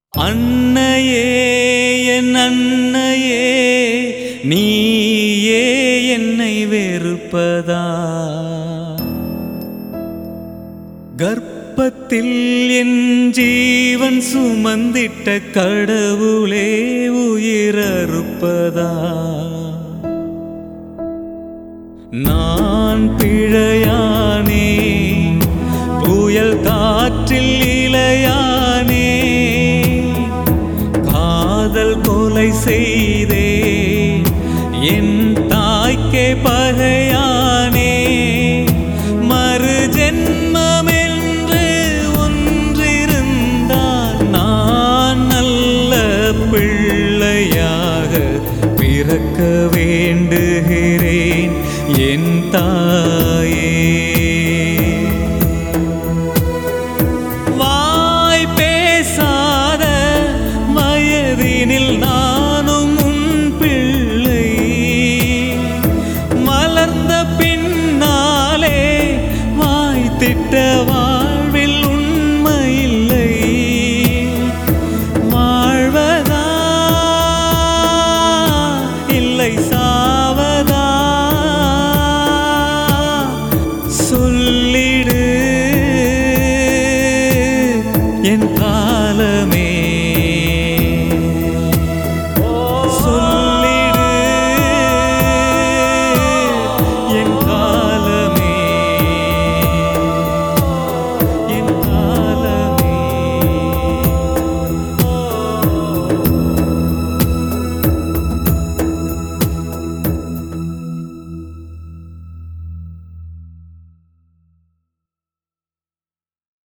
அன்னையே என் அன்னையே நீயே என்னை வெறுப்பதா கர்ப்பத்தில் என் ஜீவன் சுமந்திட்ட கடவுளே உயிரறுப்பதா நான் பிழையானே புயல் காற்றில் இளையானே காதல் கொலை செய்தே என் தாய்க்கே பகையானே மறு ஜென்மமென்று ஒன்றிருந்தால் நான் நல்ல பிள்ளையாக பிறக்க வேண்டுகிறேன் என் தாயே வாய் பேசாத வயதினில் நானும் உன் பிள்ளை மலர்ந்த பின்னாலே வாய் திட்ட வாழ்வில் உண்மையில்லை வாழ்வதா இல்லை சாவதா சொல்லிடு என் காலமே